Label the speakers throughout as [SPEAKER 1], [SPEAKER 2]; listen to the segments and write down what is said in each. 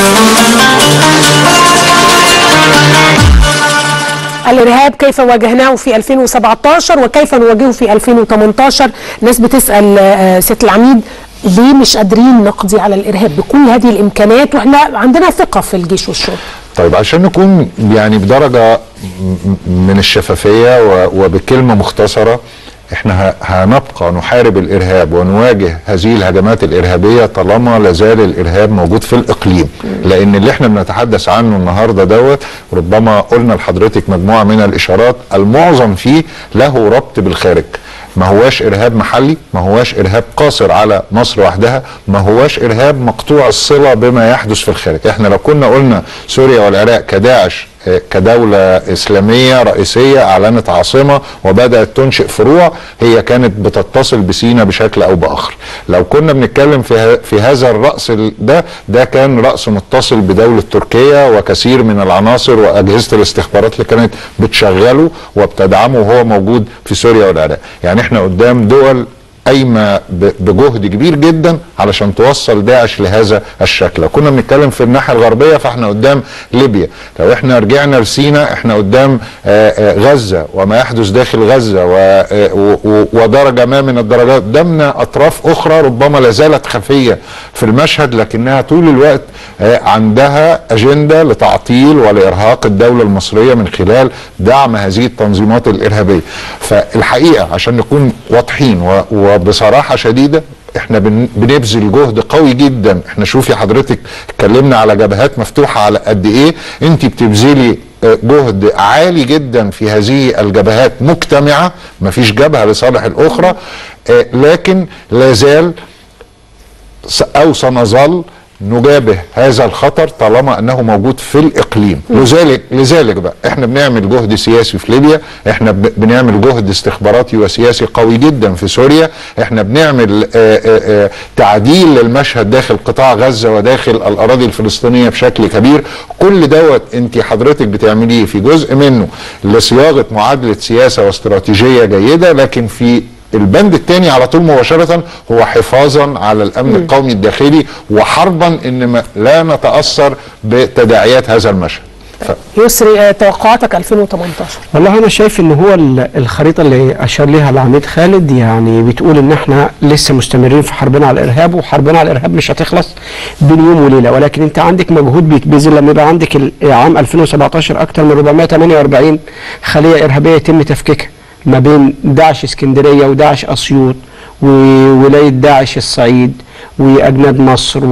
[SPEAKER 1] الارهاب كيف واجهناه في 2017 وكيف نواجهه في 2018 الناس بتسال آه، سياده العميد ليه مش قادرين نقضي على الارهاب بكل هذه الامكانات واحنا عندنا ثقه في الجيش والشرطه
[SPEAKER 2] طيب عشان نكون يعني بدرجة م- من الشفافية و- وبكلمة مختصرة احنا ه- هنبقى نحارب الارهاب ونواجه هذه الهجمات الارهابيه طالما لازال الارهاب موجود في الاقليم لان اللي احنا بنتحدث عنه النهارده دوت ربما قلنا لحضرتك مجموعه من الاشارات المعظم فيه له ربط بالخارج ما هواش ارهاب محلي ما هواش ارهاب قاصر على مصر وحدها ما هواش ارهاب مقطوع الصله بما يحدث في الخارج احنا لو كنا قلنا سوريا والعراق كداعش آه، كدولة إسلامية رئيسية أعلنت عاصمة وبدأت تنشئ فروع هي كانت بتتصل بسينا بشكل أو بآخر لو كنا بنتكلم في, ه- في هذا الرأس ال- ده ده كان رأس متصل بدولة تركيا وكثير من العناصر وأجهزة الاستخبارات اللي كانت بتشغله وبتدعمه وهو موجود في سوريا والعراق يعني احنا قدام دول قايمه ب- بجهد كبير جدا علشان توصل داعش لهذا الشكل لو كنا بنتكلم في الناحيه الغربيه فاحنا قدام ليبيا لو احنا رجعنا لسينا احنا قدام آه، آه، غزه وما يحدث داخل غزه و- آه، و- و- ودرجه ما من الدرجات ضمن اطراف اخرى ربما لا زالت خفيه في المشهد لكنها طول الوقت آه، عندها اجنده لتعطيل ولارهاق الدوله المصريه من خلال دعم هذه التنظيمات الارهابيه فالحقيقه عشان نكون واضحين و- وبصراحه شديده احنا بن- بنبذل جهد قوي جدا احنا شوفي حضرتك اتكلمنا على جبهات مفتوحه على قد ايه انت بتبذلي آه، جهد عالي جدا في هذه الجبهات مجتمعه مفيش جبهه لصالح الاخرى آه، لكن لازال س- او سنظل نجابه هذا الخطر طالما انه موجود في الاقليم لذلك لذلك بقى احنا بنعمل جهد سياسي في ليبيا احنا ب- بنعمل جهد استخباراتي وسياسي قوي جدا في سوريا احنا بنعمل آه، آه، آه، تعديل للمشهد داخل قطاع غزه وداخل الاراضي الفلسطينيه بشكل كبير كل دوت انت حضرتك بتعمليه في جزء منه لصياغه معادله سياسه واستراتيجيه جيده لكن في البند الثاني على طول مباشرة هو حفاظا على الأمن القومي الداخلي وحربا إن ما لا نتأثر بتداعيات هذا المشهد ف...
[SPEAKER 1] يسري آه، توقعاتك 2018
[SPEAKER 3] والله انا شايف ان هو ال- الخريطه اللي اشار ليها العميد خالد يعني بتقول ان احنا لسه مستمرين في حربنا على الارهاب وحربنا على الارهاب مش هتخلص بين يوم وليله ولكن انت عندك مجهود بيتبذل لما يبقى عندك ال- عام 2017 اكثر من 448 خليه ارهابيه يتم تفكيكها ما بين داعش اسكندريه وداعش اسيوط وولايه داعش الصعيد واجناد مصر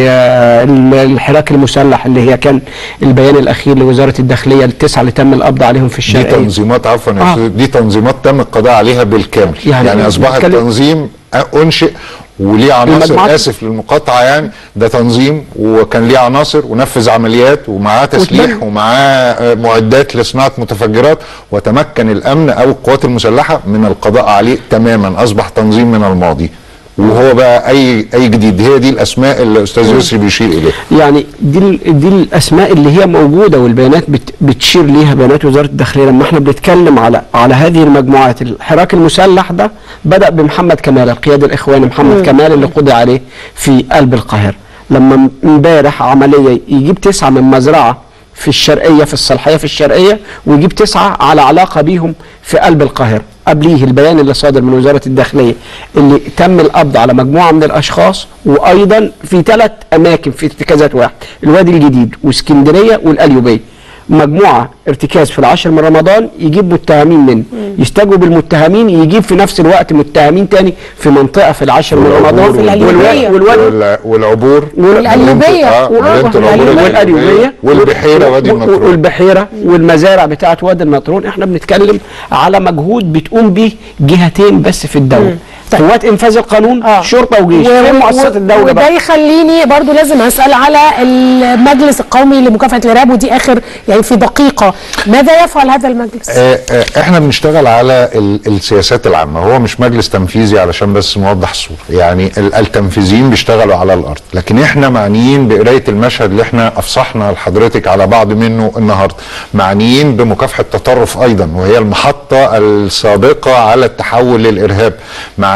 [SPEAKER 3] والحراك المسلح اللي هي كان البيان الاخير لوزاره الداخليه التسعه اللي تم القبض عليهم في
[SPEAKER 2] دي
[SPEAKER 3] الشرقيه
[SPEAKER 2] تنظيمات عفوا يا
[SPEAKER 3] آه.
[SPEAKER 2] أستاذ، دي تنظيمات تم القضاء عليها بالكامل
[SPEAKER 3] يعني
[SPEAKER 2] يعني, يعني أصبحت
[SPEAKER 3] بتكلم-
[SPEAKER 2] تنظيم أنشئ وليه عناصر
[SPEAKER 3] المجموعات-
[SPEAKER 2] اسف للمقاطعه يعني ده تنظيم وكان ليه عناصر ونفذ عمليات ومعاه تسليح
[SPEAKER 3] وتبنى.
[SPEAKER 2] ومعاه آه، معدات لصناعه متفجرات وتمكن الامن او القوات المسلحه من القضاء عليه تماما اصبح تنظيم من الماضي وهو بقى اي اي جديد هي دي الاسماء اللي الاستاذ يسري بيشير اليها
[SPEAKER 3] يعني دي ال- دي الاسماء اللي هي موجوده والبيانات بت بتشير ليها بيانات وزاره الداخليه لما احنا بنتكلم على على هذه المجموعات الحراك المسلح ده بدا بمحمد كمال القيادي الاخواني محمد كمال اللي قضي عليه في قلب القاهره لما م- امبارح عمليه يجيب تسعه من مزرعه في الشرقيه في الصلاحيه في الشرقيه ويجيب تسعه على علاقه بيهم في قلب القاهره قبليه البيان اللي صادر من وزاره الداخليه اللي تم القبض على مجموعه من الاشخاص وايضا في ثلاث اماكن في ارتكازات واحد الوادي الجديد واسكندريه والقليوبيه مجموعه ارتكاز في العاشر من رمضان يجيب متهمين منه يستجوب المتهمين يجيب في نفس الوقت متهمين تاني في منطقه في العاشر من
[SPEAKER 2] والعبور
[SPEAKER 3] رمضان
[SPEAKER 1] والقليوبية.
[SPEAKER 3] والوادي
[SPEAKER 2] وال- والعبور
[SPEAKER 1] والقليوبية.
[SPEAKER 2] آه، مدينة العبور
[SPEAKER 3] والقليوبيه
[SPEAKER 2] والبحيره وادي
[SPEAKER 3] وال-
[SPEAKER 2] النطرون
[SPEAKER 3] والبحيره والمزارع بتاعت وادي النطرون احنا بنتكلم على مجهود بتقوم به جهتين بس في الدوله
[SPEAKER 1] طيب.
[SPEAKER 3] قوات انفاذ القانون
[SPEAKER 1] آه.
[SPEAKER 3] شرطه وجيش
[SPEAKER 1] و-
[SPEAKER 3] فين
[SPEAKER 1] و-
[SPEAKER 3] مؤسسات الدوله
[SPEAKER 1] وده
[SPEAKER 3] بقى
[SPEAKER 1] يخليني برضو لازم اسال على المجلس القومي لمكافحه الارهاب ودي اخر يعني في دقيقه ماذا يفعل هذا المجلس؟
[SPEAKER 2] آه، آه، احنا بنشتغل على ال- السياسات العامه هو مش مجلس تنفيذي علشان بس نوضح الصوره يعني ال- التنفيذيين بيشتغلوا على الارض لكن احنا معنيين بقرايه المشهد اللي احنا افصحنا لحضرتك على بعض منه النهارده معنيين بمكافحه التطرف ايضا وهي المحطه السابقه على التحول للارهاب معنيين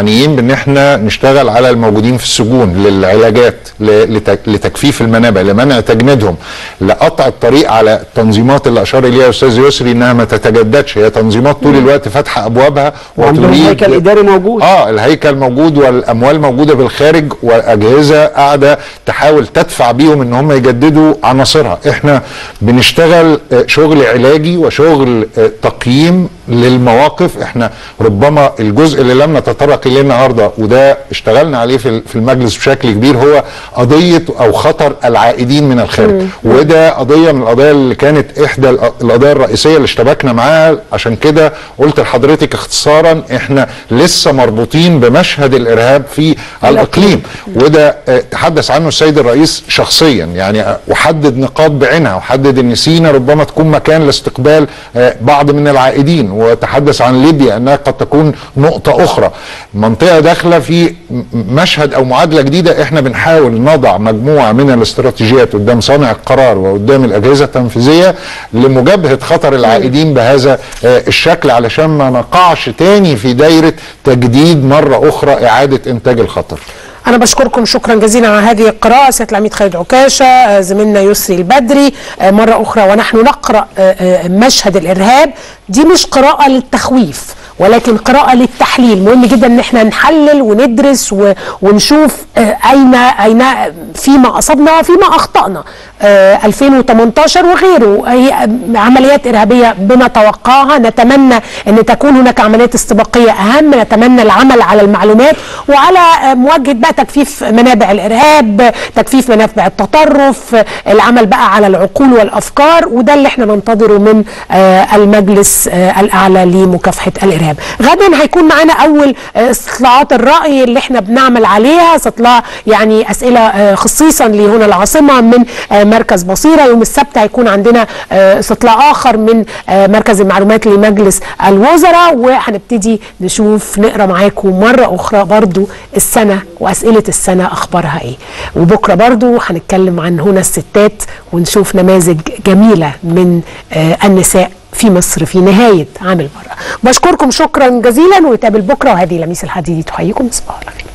[SPEAKER 2] معنيين بان احنا نشتغل على الموجودين في السجون للعلاجات ل- لتك- لتكفيف المنابع لمنع تجنيدهم لقطع الطريق على التنظيمات اللي اشار اليها استاذ يسري انها ما تتجددش هي تنظيمات طول الوقت فاتحه ابوابها
[SPEAKER 3] وعندهم
[SPEAKER 2] وتريد-
[SPEAKER 3] هيكل اداري موجود
[SPEAKER 2] اه الهيكل موجود والاموال موجوده بالخارج واجهزه قاعده تحاول تدفع بيهم ان هم يجددوا عناصرها احنا بنشتغل آه، شغل علاجي وشغل آه، تقييم للمواقف احنا ربما الجزء اللي لم نتطرق اليه النهارده وده اشتغلنا عليه في في المجلس بشكل كبير هو قضيه او خطر العائدين من الخارج وده قضيه من القضايا اللي كانت احدى الق- القضايا الرئيسيه اللي اشتبكنا معاها عشان كده قلت لحضرتك اختصارا احنا لسه مربوطين بمشهد الارهاب في الاقليم وده آه، تحدث عنه السيد الرئيس شخصيا يعني آه، وحدد نقاط بعينها وحدد ان سينا ربما تكون مكان لاستقبال آه، بعض من العائدين وتحدث عن ليبيا انها قد تكون نقطه اخرى منطقه داخله في م- مشهد او معادله جديده احنا بنحاول نضع مجموعه من الاستراتيجيات قدام صانع القرار وقدام الاجهزه التنفيذيه لمجابهه خطر العائدين بهذا آه، الشكل علشان ما نقعش تاني في دايره تجديد مره اخرى اعاده انتاج الخطر
[SPEAKER 1] أنا بشكركم شكرا جزيلا على هذه القراءة سيادة العميد خالد عكاشة آه، زميلنا يسري البدري آه، مرة أخرى ونحن نقرأ آه، آه، مشهد الإرهاب دي مش قراءة للتخويف ولكن قراءة للتحليل مهم جدا ان احنا نحلل وندرس و- ونشوف آه، اين اين فيما اصبنا وفيما اخطأنا آه، 2018 وغيره هي عمليات ارهابيه بنتوقعها نتمنى ان تكون هناك عمليات استباقيه اهم نتمنى العمل على المعلومات وعلى آه، مواجهه بقى تكفيف منابع الارهاب تكفيف منابع التطرف آه، العمل بقى على العقول والافكار وده اللي احنا ننتظره من آه، المجلس آه، الاعلى لمكافحه الارهاب غدا هيكون معانا اول آه، استطلاعات الراي اللي احنا بنعمل عليها استطلاع يعني اسئله آه، خصيصا لهنا العاصمه من آه، مركز بصيره يوم السبت هيكون عندنا آه، استطلاع اخر من آه، مركز المعلومات لمجلس الوزراء وهنبتدي نشوف نقرا معاكم مره اخرى برضو السنه واسئله السنه اخبارها ايه وبكره برضو هنتكلم عن هنا الستات ونشوف نماذج جميله من آه، النساء في مصر في نهايه عام المراه بشكركم شكرا جزيلا ونتقابل بكره وهذه لميس الحديدي تحييكم تصبحوا على خير